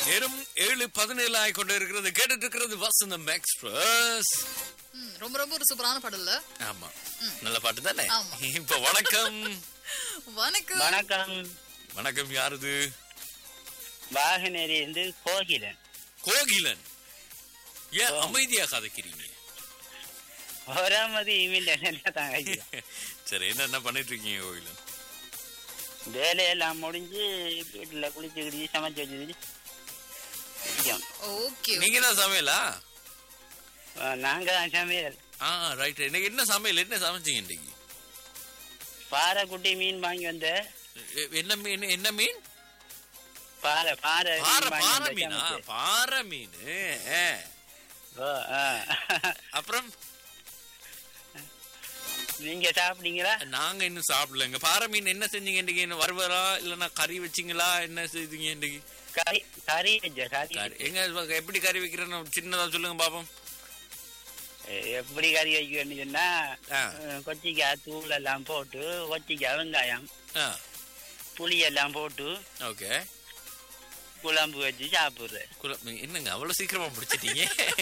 நேரம் ஏழு பதினேழு ஆகி கொண்டு இருக்கிறது கேட்டுட்டு இருக்கிறது வசந்தம் எக்ஸ்பிரஸ் ம், ரொம்ப ரொம்ப ஒரு சூப்பரான பாடல்ல ஆமா நல்ல பாட்டு தானே ஆமா. இப்ப வணக்கம் வணக்கம் வணக்கம் வணக்கம் யாருது வாகனேரி இருந்து கோகிலன் கோகிலன் ஏன் அமைதியா கதைக்கிறீங்க ஒராமது இமில் தாங்க சரி என்ன என்ன பண்ணிட்டு இருக்கீங்க கோகிலன் வேலையெல்லாம் முடிஞ்சு வீட்டுல குளிச்சுக்கிட்டு சமைச்சு வச்சுக்கிட்டு இருக்கோம். ஓகே நீங்க தான் சமையலா அஹ் நாங்க தான் சமையல் ஆ ரைட் இன்னைக்கு என்ன சமையல் என்ன சமைச்சீங்க இன்னைக்கு பாறைக்குட்டி மீன் வாங்கி வந்த எ- என்ன மீன் என்ன மீன் பாறை பாறை பாறை மீன் வாங்கி பாறை வந்த மீனா சமைச்சு. பாறை மீன் ஆ. ஓ, ஆ. அப்புறம் நீங்க சாப்பிட்டீங்களா நாங்க இன்னும் சாப்பிடலங்க பாறை மீன் என்ன செஞ்சீங்க இன்னைக்கு என்ன வறுவரா இல்லன்னா கறி வச்சீங்களா என்ன செய்தீங்க இன்னைக்கு கறி கறி வச்ச கறி கறி எங்க இவங்க எப்படி கறி வைக்கிறேன்னு சின்னதா சொல்லுங்க பாப்போம் எ- எப்படி கறி வைக்க வேண்டியதுன்னா ஆ. அஹ், கொச்சிக்காய் தூள் எல்லாம் போட்டு கொச்சிக்காய் வெங்காயம் ஆ புளி எல்லாம் போட்டு ஓகே குழம்பு வச்சு சாப்பிடுறேன் குல- மீ- என்னங்க அவ்வளவு சீக்கிரமா முடிச்சிட்டீங்க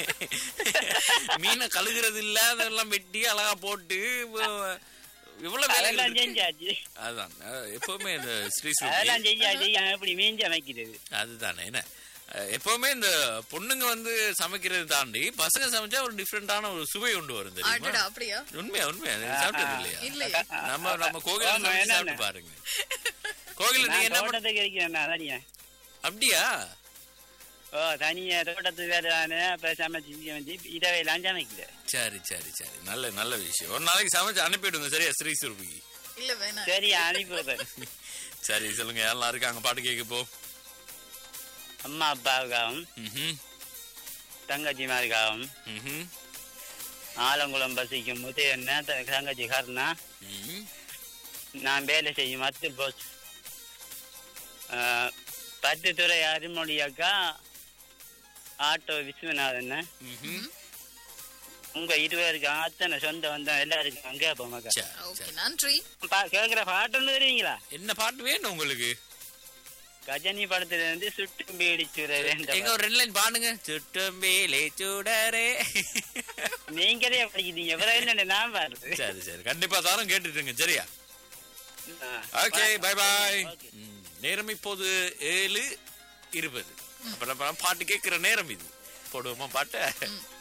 மீனை கழுகுறது இல்ல அதெல்லாம் வெட்டி அழகா போட்டு இவ்வ- இவ்வளவு வேலைகள் அதெல்லாம் இருக்கு. செஞ்சாச்சு அதுதான் அஹ், எப்பவுமே இந்த ஸ்ரீ அதெல்லாம் செஞ்சாச்சு ஏன் எப்படி மீன் சமைக்கிறது அதுதானே என்ன அஹ், எப்பவுமே இந்த பொண்ணுங்க வந்து சமைக்கிறது தாண்டி பசங்க சமைச்சா ஒரு டிஃப்ரெண்டான ஒரு சுவை கொண்டு வரும் தெரியுமா அடடா அப்படியா உண்மையா உண்மையா நீங்க சாப்பிட்டது இல்லையா இல்லையே நம்ம நம்ம கோகில ஆமா, என்னென்ன? சாப்பிட்டு பாருங்க கோகில நீங்க நான் என்ன பண்ண தோட்டத்துக்கு இருக்கிறேன் நான் தனியா அப்படியா ஓ தனியா தோட்டத்துக்கு வேற நானு அப்ப சமைச்சு சமைச்சு இரவையெல்லாம் சமைக்கல சரி சரி சரி நல்ல நல்ல விஷயம் ஒரு நாளைக்கு சமைச்சு அனுப்பிடுங்க சரியா ஸ்ரீ சுருபிக்கு இல்ல வேணாம் சரி அனுப்பி விடுறேன் சரி சொல்லுங்க யாரெல்லாம் இருக்காங்க பாட்டு கேட்க போ அம்மா அப்பாவுக்காகவும் ம்ஹும், தங்கச்சிமாருக்காகவும் ம்ஹும், ஆலங்குளம் பசிக்கும் முத்து என்ன த- தங்கச்சி கருணா ம்ஹும். நான் வேலை செய்யும் அத்து போஸ் பத்து துறை அருமொழி அக்கா ஆட்டோ விஸ்வநாதன் ம்ஹும். உங்க இருவருக்கு அத்தனை சொந்த வந்தோம் எல்லாருக்கும் அங்கே போமாக்கா சரி, ஓகே சரி. நன்றி பா- கேக்குற பாட்டுன்னு வருவீங்களா என்ன பாட்டு வேணும் உங்களுக்கு கஜினி படத்துல இருந்து சுட்டும் பீடி எங்க ஒரு ரெண்டு லைன் பாடுங்க சுட்டும் வேலை சுடரே நீங்களே படிக்கிறீங்க இவ்வளவு என்ன நான் பாடுறது சரி சரி கண்டிப்பா தாரம் கேட்டுட்டுங்க சரியா ஆ. Okay bye bye okay. நேரம் இப்போது ஏழு இருபது அப்ப நம்ம பாட்டு கேட்கிற நேரம் இது போடுவோமா பாட்டு